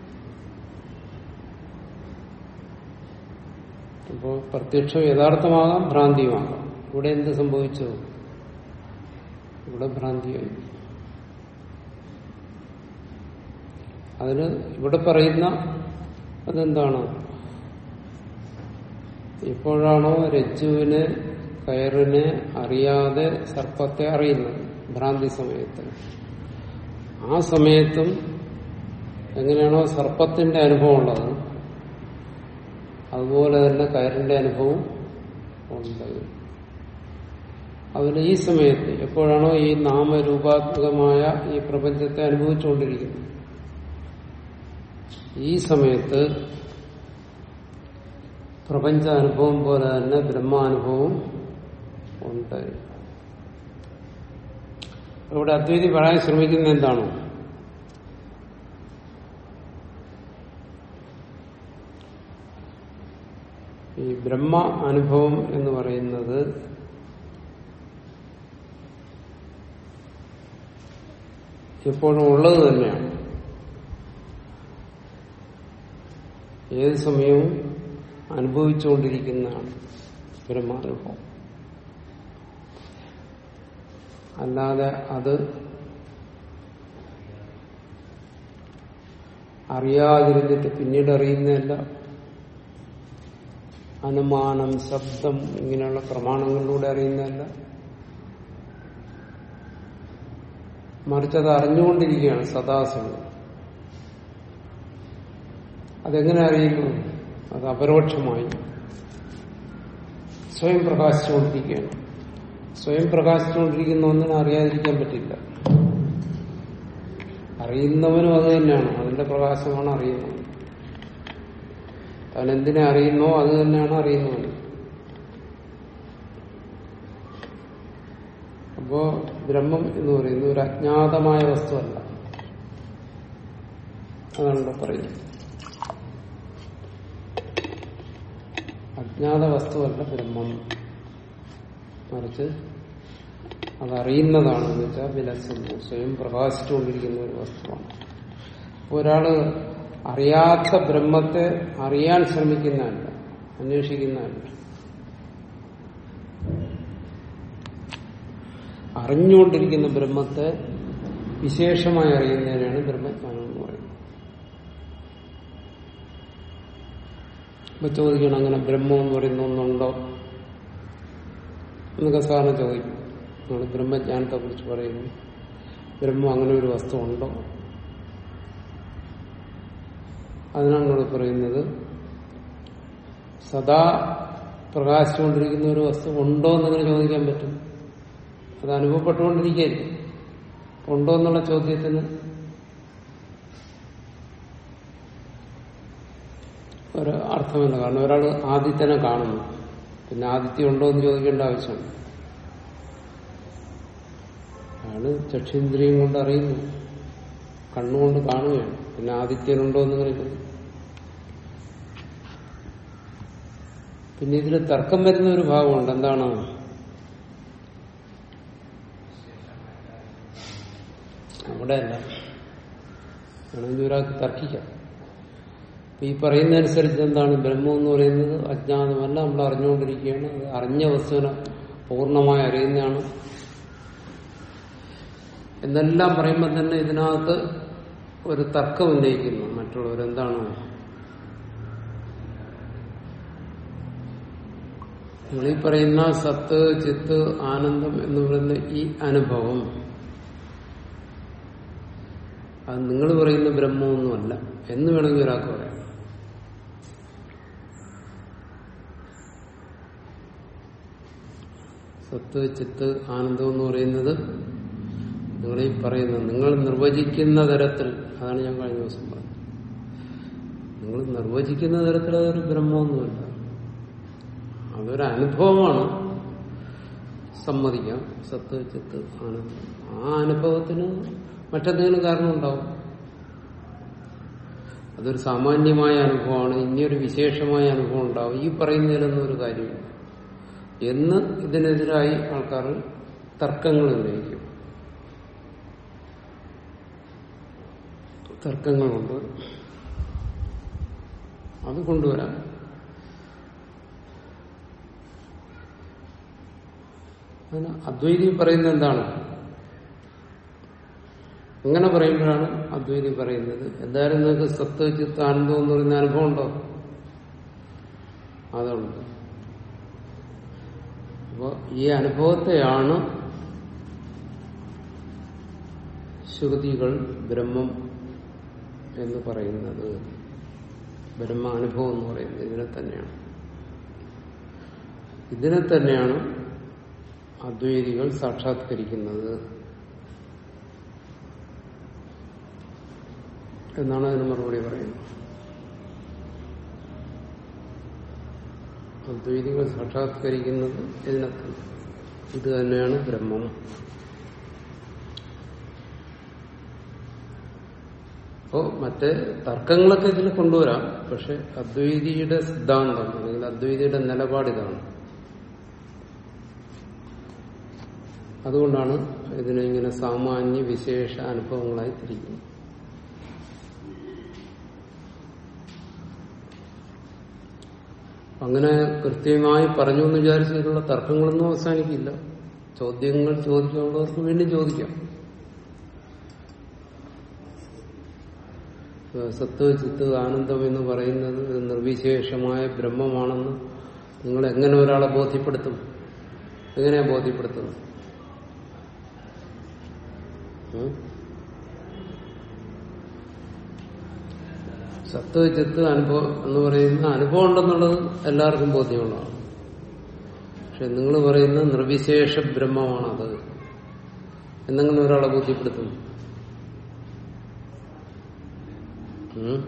അപ്പോൾ പ്രത്യക്ഷം യഥാർത്ഥമാകാം ഭ്രാന്തിയുമാകാം ഇവിടെ എന്ത് സംഭവിച്ചു ഇവിടെ ഭ്രാന്തിയായി അതിന് ഇവിടെ പറയുന്ന അതെന്താണ് എപ്പോഴാണോ രജ്ജുവിനെ കയറിനെ അറിയാതെ സർപ്പത്തെ അറിയുന്നത് ഭ്രാന്തി സമയത്ത് ആ സമയത്തും എങ്ങനെയാണോ സർപ്പത്തിന്റെ അനുഭവം ഉള്ളത് അതുപോലെ തന്നെ കയറിന്റെ അനുഭവം ഉണ്ട് അതിന് ഈ സമയത്ത് എപ്പോഴാണോ ഈ നാമരൂപാത്മകമായ ഈ പ്രപഞ്ചത്തെ അനുഭവിച്ചുകൊണ്ടിരിക്കുന്നത് ഈ സമയത്ത് പ്രപഞ്ച അനുഭവം പോലെ തന്നെ ബ്രഹ്മാനുഭവം ഉണ്ട് ഇവിടെ അദ്വൈതി പറയാൻ ശ്രമിക്കുന്ന എന്താണ് ഈ ബ്രഹ്മ അനുഭവം എന്ന് പറയുന്നത് എപ്പോഴും ഉള്ളത് തന്നെയാണ് ഏത് സമയവും അനുഭവിച്ചുകൊണ്ടിരിക്കുന്നതാണ് ബ്രഹ്മാനുഭവം അല്ലാതെ അത് അറിയാതിരുന്നിട്ട് പിന്നീട് അറിയുന്നതല്ല അനുമാനം ശബ്ദം ഇങ്ങനെയുള്ള പ്രമാണങ്ങളിലൂടെ അറിയുന്നതല്ല മറിച്ച് അത് അറിഞ്ഞുകൊണ്ടിരിക്കുകയാണ് സദാസമയം അതെങ്ങനെ അറിയുന്നു അത് അപരോക്ഷമായി സ്വയം പ്രകാശിച്ചുകൊണ്ടിരിക്കുകയാണ് സ്വയം പ്രകാശിച്ചുകൊണ്ടിരിക്കുന്ന ഒന്നിനെ അറിയാതിരിക്കാൻ പറ്റില്ല അറിയുന്നവനും അത് തന്നെയാണ് അതിന്റെ പ്രകാശമാണ് അറിയുന്നത് താൻ എന്തിനെ അറിയുന്നോ അത് തന്നെയാണ് അറിയുന്നവൻ അപ്പോ ബ്രഹ്മം എന്ന് പറയുന്നത് ഒരു അജ്ഞാതമായ വസ്തുവല്ല അതാണ് ഇവിടെ പറയുന്നത് അജ്ഞാത വസ്തുവല്ല ബ്രഹ്മം മറിച്ച് അതറിയുന്നതാണെന്ന് വെച്ചാൽ വിലസുന്നു സ്വയം പ്രകാശിച്ചുകൊണ്ടിരിക്കുന്ന ഒരു വസ്തുവാണ് ഒരാള് അറിയാത്ത ബ്രഹ്മത്തെ അറിയാൻ ശ്രമിക്കുന്നതല്ല അന്വേഷിക്കുന്നതല്ല അറിഞ്ഞുകൊണ്ടിരിക്കുന്ന ബ്രഹ്മത്തെ വിശേഷമായി അറിയുന്നതിനാണ് ബ്രഹ്മജ്ഞാനം എന്ന് പറയുന്നത് ഇപ്പൊ ചോദിക്കണം അങ്ങനെ ബ്രഹ്മം എന്ന് പറയുന്ന ഒന്നുണ്ടോ എന്നൊക്കെ സാറിന് ചോദിക്കും നമ്മൾ ബ്രഹ്മജ്ഞാനത്തെ കുറിച്ച് പറയുന്നു ബ്രഹ്മം അങ്ങനെ ഒരു വസ്തു ഉണ്ടോ അതിനാണ് നമ്മൾ പറയുന്നത് സദാ പ്രകാശിച്ചുകൊണ്ടിരിക്കുന്ന ഒരു വസ്തു ഉണ്ടോ എന്നങ്ങനെ ചോദിക്കാൻ പറ്റും അത് അനുഭവപ്പെട്ടുകൊണ്ടിരിക്കുകയല്ലേ ഉണ്ടോ എന്നുള്ള ചോദ്യത്തിന് ഒരു അർത്ഥമില്ല കാരണം ഒരാൾ ആദിത്യനെ കാണുന്നു പിന്നെ ആദിത്യം ഉണ്ടോ എന്ന് ചോദിക്കേണ്ട ആവശ്യമുണ്ട് അയാള് ചക്ഷേന്ദ്രിയം കൊണ്ട് അറിയുന്നു കണ്ണുകൊണ്ട് കാണുകയാണ് പിന്നെ ആദിത്യനുണ്ടോ എന്ന് ചോദിക്കുന്നു പിന്നെ ഇതിൽ തർക്കം വരുന്ന ഒരു ഭാഗമുണ്ട് എന്താണ് അവിടെയല്ല വേണമെങ്കിൽ ഒരാൾക്ക് തർക്കിക്കാം അപ്പൊ ഈ പറയുന്നതനുസരിച്ച് എന്താണ് ബ്രഹ്മം എന്ന് പറയുന്നത് അജ്ഞാനമല്ല നമ്മൾ അറിഞ്ഞുകൊണ്ടിരിക്കുകയാണ് അത് അറിഞ്ഞ വസ്തുവിനെ പൂർണ്ണമായി അറിയുന്നതാണ് എന്നെല്ലാം പറയുമ്പോൾ തന്നെ ഇതിനകത്ത് ഒരു തർക്കം ഉന്നയിക്കുന്നു മറ്റുള്ളവരെന്താണ് നിങ്ങളീ പറയുന്ന സത്ത് ചിത്ത് ആനന്ദം എന്ന് പറയുന്ന ഈ അനുഭവം അത് നിങ്ങൾ പറയുന്ന ബ്രഹ്മമൊന്നുമല്ല എന്ന് വേണമെങ്കിൽ ഒരാൾക്ക് പറയാം സത്ത് ചിത്ത് ആനന്ദം എന്ന് പറയുന്നത് നിങ്ങളീ പറയുന്നത് നിങ്ങൾ നിർവചിക്കുന്ന തരത്തിൽ അതാണ് ഞാൻ കഴിഞ്ഞ ദിവസം പറഞ്ഞത് നിങ്ങൾ നിർവചിക്കുന്ന തരത്തിൽ അതൊരു ബ്രഹ്മമൊന്നുമല്ല അതൊരു അനുഭവമാണ് സമ്മതിക്കാം സത്ത് ചിത്ത് ആനന്ദം ആ അനുഭവത്തിന് മറ്റെന്തെങ്കിലും കാരണം ഉണ്ടാവും അതൊരു സാമാന്യമായ അനുഭവമാണ് ഇനിയൊരു വിശേഷമായ അനുഭവം ഉണ്ടാവും ഈ പറയുന്നതിലൊന്നും ഒരു കാര്യമില്ല എന്ന് ഇതിനെതിരായി ആൾക്കാർ തർക്കങ്ങൾ ഉന്നയിക്കും തർക്കങ്ങളുണ്ട് അത് കൊണ്ടുവരാം അതിന് അദ്വൈതി പറയുന്നത് എന്താണ് ഇങ്ങനെ പറയുമ്പോഴാണ് അദ്വൈതി പറയുന്നത് എന്തായാലും നിങ്ങൾക്ക് സത്ത് ചിത്ത് ആനന്ദം എന്ന് പറയുന്ന അനുഭവം ഉണ്ടോ അതുണ്ട് അപ്പോ ഈ അനുഭവത്തെയാണ് ശ്രുതികൾ ബ്രഹ്മം എന്ന് പറയുന്നത് ബ്രഹ്മ അനുഭവം എന്ന് പറയുന്നത് ഇതിനെ തന്നെയാണ് ഇതിനെ തന്നെയാണ് അദ്വൈതികൾ സാക്ഷാത്കരിക്കുന്നത് എന്നാണ് അതിന് മറുപടി പറയുന്നത് അദ്വൈതികൾ സാക്ഷാത്കരിക്കുന്നത് ഇതിനെ തന്നെ ഇത് തന്നെയാണ് ബ്രഹ്മം അപ്പോ മറ്റേ തർക്കങ്ങളൊക്കെ ഇതിൽ കൊണ്ടുവരാം പക്ഷെ അദ്വൈതിയുടെ സിദ്ധാന്തം അല്ലെങ്കിൽ അദ്വൈതിയുടെ നിലപാട് ഇതാണ് അതുകൊണ്ടാണ് ഇതിനെ ഇങ്ങനെ സാമാന്യ വിശേഷ അനുഭവങ്ങളായി തിരിക്കുന്നത് അങ്ങനെ കൃത്യമായി പറഞ്ഞു എന്ന് വിചാരിച്ചതിലുള്ള തർക്കങ്ങളൊന്നും അവസാനിക്കില്ല ചോദ്യങ്ങൾ ചോദിക്കാനുള്ളവർക്ക് വീണ്ടും ചോദിക്കാം സത്ത് ചിത്ത് ആനന്ദം എന്ന് പറയുന്നത് ഒരു നിർവിശേഷമായ ബ്രഹ്മമാണെന്ന് നിങ്ങൾ എങ്ങനെ ഒരാളെ ബോധ്യപ്പെടുത്തും എങ്ങനെയാ ബോധ്യപ്പെടുത്തുന്നത് ഉം? സത്ത് ചിത്ത് അനുഭവം എന്ന് പറയുന്ന അനുഭവം ഉണ്ടെന്നുള്ളത് എല്ലാവർക്കും ബോധ്യമുള്ളതാണ് പക്ഷെ നിങ്ങൾ പറയുന്ന നിർവിശേഷ ബ്രഹ്മമാണത് എന്നെങ്കിലും ഒരാളെ ബോധ്യപ്പെടുത്തുന്നു ഉം?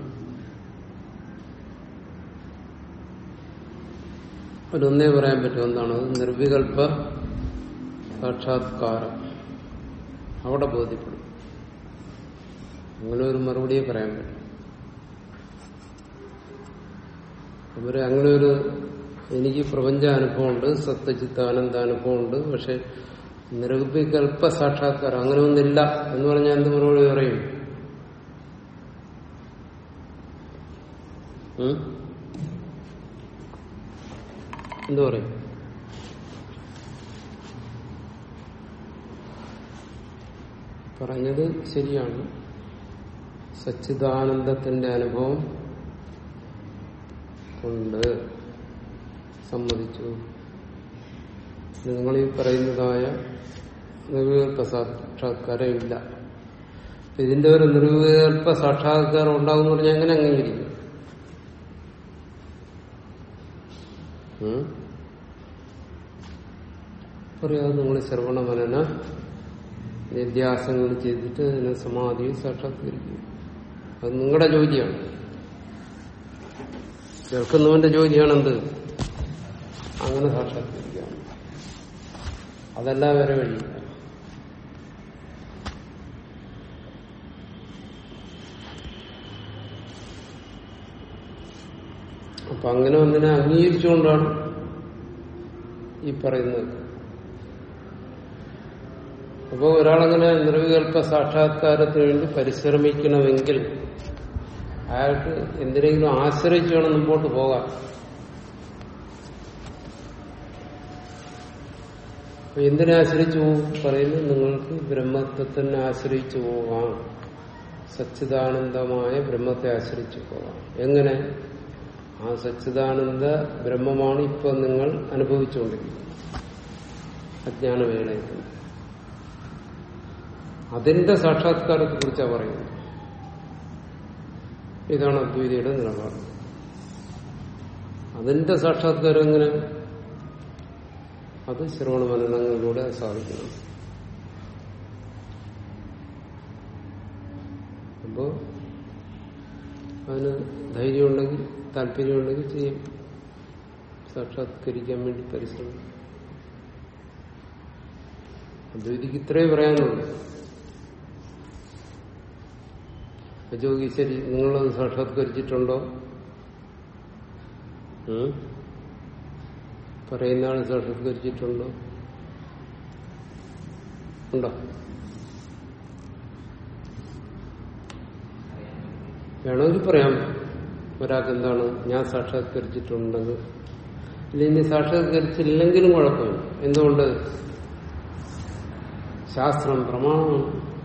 അതിലൊന്നേ പറയാൻ പറ്റും എന്താണ് അത് നിർവികൽപ്പ സാക്ഷാത്കാരം അവിടെ ബോധ്യപ്പെടും അങ്ങനെ ഒരു മറുപടിയെ പറയാൻ പറ്റും അവര് അങ്ങനെ ഒരു എനിക്ക് പ്രപഞ്ച അനുഭവമുണ്ട് സത്യചിത്ത ആനന്ദ അനുഭവമുണ്ട് പക്ഷെ നിർവികൽപ്പ സാക്ഷാത്കാരം അങ്ങനെ ഒന്നില്ല എന്ന് പറഞ്ഞാൽ എന്ത് മറുപടി പറയും ഉം? എന്തു പറയും പറഞ്ഞത് ശരിയാണ് സച്ചിദാനന്ദത്തിന്റെ അനുഭവം കൊണ്ട് സമ്മതിച്ചു നിങ്ങൾ ഈ പറയുന്നതായ നിർവികൽപ്പ സാക്ഷാത്കാരം ഇല്ല ഇതിന്റെ ഒരു നിർവികൽപ്പ സാക്ഷാത്കാരം ഉണ്ടാകും എന്ന് പറഞ്ഞാൽ എങ്ങനെ അംഗീകരിക്കും ഉം? പറയാതെ നിങ്ങൾ ശ്രവണ മനന നിത്യാസങ്ങൾ ചെയ്തിട്ട് അതിനെ സമാധിയിൽ സാക്ഷാത്കരിക്കും അത് നിങ്ങളുടെ ജോലിയാണ് കേൾക്കുന്നവന്റെ ജോലിയാണ് എന്ത് അങ്ങനെ സാക്ഷാത്കരിക്കുക അതല്ല വേറെ വഴിയില്ല അപ്പൊ അങ്ങനെ ഒന്നിനെ അംഗീകരിച്ചുകൊണ്ടാണ് ഈ പറയുന്നത് അപ്പോൾ ഒരാളങ്ങനെ നിർവികൽപ്പ സാക്ഷാത്കാരത്തിന് വേണ്ടി പരിശ്രമിക്കണമെങ്കിൽ അയാൾക്ക് എന്തിനെങ്കിലും ആശ്രയിച്ച് വേണം മുമ്പോട്ട് പോകാൻ അപ്പൊ എന്തിനെ ആശ്രയിച്ചു പോകും പറയുന്നത് നിങ്ങൾക്ക് ബ്രഹ്മത്തെ തന്നെ ആശ്രയിച്ചു പോകാം സച്ചിദാനന്ദമായ ബ്രഹ്മത്തെ ആശ്രയിച്ചു പോകാം എങ്ങനെ ആ സച്ചിദാനന്ദ ബ്രഹ്മമാണ് ഇപ്പൊ നിങ്ങൾ അനുഭവിച്ചുകൊണ്ടിരിക്കുന്നത് അജ്ഞാനവേളയിൽ അതിന്റെ സാക്ഷാത്കാരത്തെ കുറിച്ചാണ് പറയുന്നത് ഇതാണ് അദ്വൈതിയുടെ നിലപാട് അതിന്റെ സാക്ഷാത്കാരം എങ്ങനെ അത് ശ്രവണ മനനങ്ങളിലൂടെ സാധിക്കണം അപ്പോ അതിന് ധൈര്യമുണ്ടെങ്കിൽ താല്പര്യമുണ്ടെങ്കിൽ ചെയ്യും സാക്ഷാത്കരിക്കാൻ വേണ്ടി പരിശ്രമിക്കും അദ്വൈതിക്ക് ഇത്രേ പറയാനുള്ളൂ ജോഗി ശരി നിങ്ങളത് സാക്ഷാത്കരിച്ചിട്ടുണ്ടോ ഉം? പറയുന്ന ആൾ സാക്ഷാത്കരിച്ചിട്ടുണ്ടോ ഉണ്ടോ വേണമെങ്കിൽ പറയാം ഒരാൾക്ക് എന്താണ് ഞാൻ സാക്ഷാത്കരിച്ചിട്ടുണ്ടെന്ന് ഇല്ല ഇനി സാക്ഷാത്കരിച്ചില്ലെങ്കിലും കുഴപ്പമില്ല എന്തുകൊണ്ട് ശാസ്ത്രം പ്രമാണമാണ്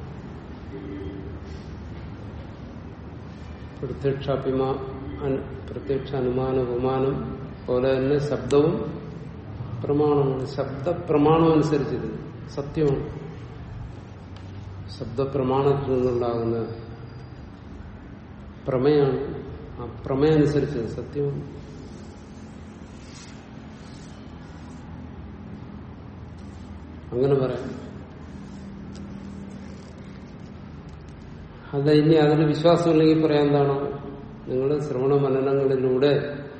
പ്രത്യക്ഷാഭിമാ അനു- പ്രത്യക്ഷ അനുമാന ഉപമാനം പോലെ തന്നെ ശബ്ദവും പ്രമാണമാണ് ശബ്ദപ്രമാണം അനുസരിച്ചത് സത്യമാണ് ശബ്ദപ്രമാണത്തിൽ നിന്നുണ്ടാകുന്ന പ്രമേയാണ് ആ പ്രമേയം അനുസരിച്ചത് സത്യമാണ് അങ്ങനെ പറയാം അല്ല ഇനി അതിന് വിശ്വാസമില്ലെങ്കിൽ പറയാൻ എന്താണ് നിങ്ങൾ ശ്രവണ മനനങ്ങളിലൂടെ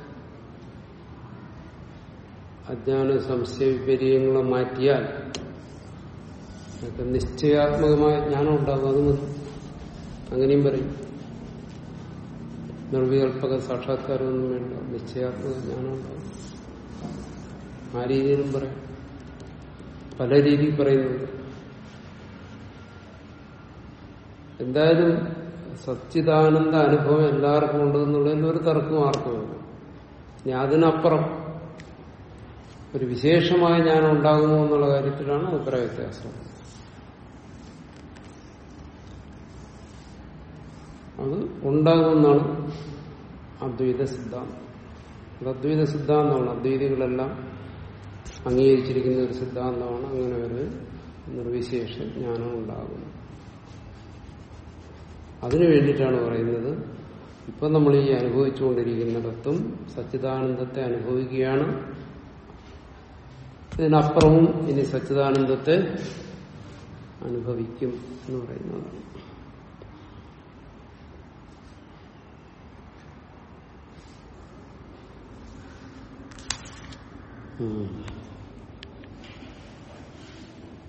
അജ്ഞാന സംശയ വിപര്യങ്ങളെ മാറ്റിയാൽ നിങ്ങൾക്ക് നിശ്ചയാത്മകമായ ജ്ഞാനം ഉണ്ടാകും അത് മതി അങ്ങനെയും പറയും നിർവികൽപ്പക സാക്ഷാത്കാരമൊന്നും വേണ്ട നിശ്ചയാത്മക ജ്ഞാനം ഉണ്ടാകും ആ രീതിയിലും പറയാം പല രീതിയിൽ പറയുന്നുണ്ട് എന്തായാലും സച്ചിദാനന്ദ അനുഭവം എല്ലാവർക്കും ഉണ്ടെന്നുള്ളതിൽ ഒരു തർക്കവും ആർക്കുമില്ല ഇനി അതിനപ്പുറം ഒരു വിശേഷമായ ജ്ഞാനം ഉണ്ടാകുമോ എന്നുള്ള കാര്യത്തിലാണ് അഭിപ്രായ വ്യത്യാസം അത് ഉണ്ടാകുമെന്നാണ് അദ്വൈത സിദ്ധാന്തം അത് അദ്വൈത സിദ്ധാന്തമാണ് അദ്വൈതികളെല്ലാം അംഗീകരിച്ചിരിക്കുന്ന ഒരു സിദ്ധാന്തമാണ് അങ്ങനെ ഒരു നിർവിശേഷ ജ്ഞാനം ഉണ്ടാകുന്നത് അതിനു വേണ്ടിയിട്ടാണ് പറയുന്നത് ഇപ്പൊ നമ്മൾ ഈ അനുഭവിച്ചുകൊണ്ടിരിക്കുന്നിടത്തും സച്ചിദാനന്ദത്തെ അനുഭവിക്കുകയാണ് ഇതിനപ്പുറവും ഇനി സച്ചിദാനന്ദത്തെ അനുഭവിക്കും എന്ന് പറയുന്നതാണ് ഉം